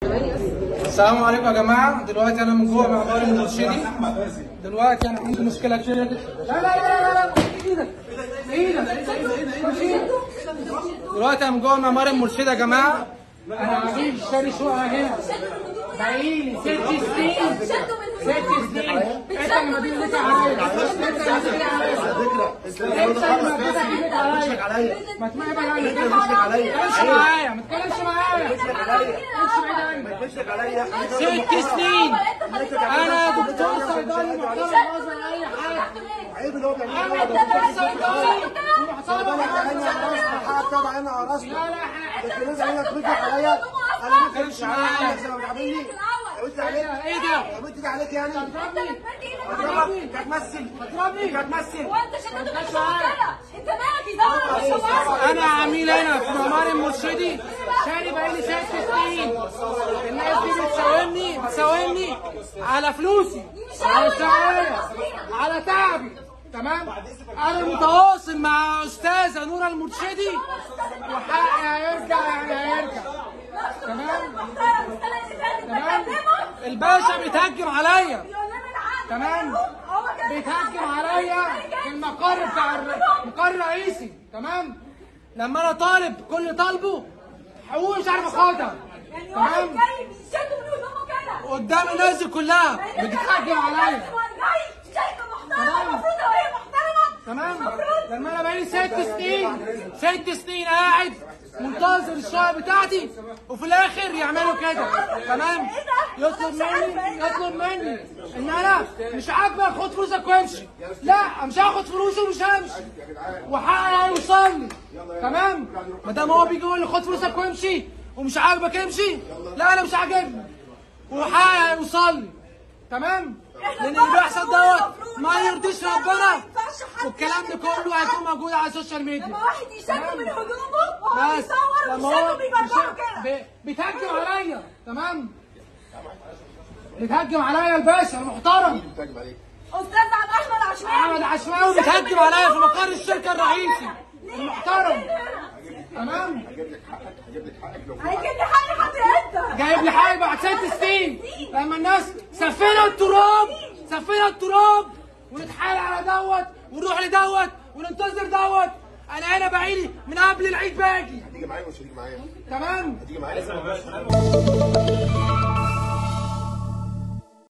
السلام عليكم يا جماعه دلوقتي انا من جوه معمار المرشدي دلوقتي انا عندي مشكله كتير لا لا لا لا ايدك ايدك ايدك دلوقتي انا من جوه معمار المرشدي يا جماعه انا عميل شاري شقه هنا بقالي ست سنين ست سنين انت اللي مدينك عليا انت اللي مدينك عليا انت اللي مدينك عليا ما تمهد عليا ما تتكلمش معايا ما تتكلمش معايا ما تتكلمش بعيد عني ست سنين انا دكتور صيدلي محترم نظر اي حاجه عيب اللي هو بيعمله انا دكتور صيدلي ومحترم طبعا انا قرصت لا لا احنا لكن لازم انا ترجع عليا انا ما كانش معايا زي ما بتعملي قلت عليك ايه ده؟ قلت عليك يعني اضربني اضربك انت هتمثل اضربني انت هتمثل وانت شكلك مش كده انت مالك يدور على الشوارع انا عميل هنا في معمار المرشدي شاري بقالي ست سنين الناس دي بتساومني بتساومني على فلوسي على شغاية على تعبي تمام انا متواصل مع استاذه نورة المرشدي وحقي هيرجع يعني هيرجع تمام تمام الباشا بيتهجم عليا تمام بيتهجم عليا في المقر بتاع الر- المقر الرئيسي تمام لما انا طالب كل طالبه حقوقي مش عارف اخدها يعني واحد تمام جاي بيشد من هدومه كده قدام الناس دي كلها بتتهجم عليا جاي شايفه محترمه المفروض لو هي محترمه تمام المفروض لما انا بقالي ست سنين ست سنين قاعد منتظر الشقه بتاعتي وفي الاخر يعملوا كده تمام يطلب مني يطلب مني ان انا مش عاجبك خد فلوسك وامشي لا مش هاخد فلوسي ومش همشي وحقي هيوصل لي تمام ما دام هو بيجي يقول لي خد فلوسك وامشي ومش عاجبك امشي لا انا مش عاجبني وحقي هيوصل لي تمام لان اللي بيحصل دوت ما يرضيش ربنا والكلام ده كله هيكون موجود على السوشيال ميديا لما واحد يشد من هدومه وهو بس بيصور لما ويشده هو بيبرجعه كده بي- بيتهجم عليا تمام بيتهجم عليا الباشا المحترم استاذ عبد احمد عشوائي احمد عشماوي بيتهجم عليا في مقر الشركه الرئيسي المحترم تمام هيجيب لي حق حد انت جايب لي حاجه بعد ست سنين لما الناس سفينا التراب سفينا التراب ونتحايل على دوت ونروح لدوت وننتظر دوت انا هنا بعيني من قبل العيد باجي هتيجي معايا مش هتيجي معايا تمام هتيجي معايا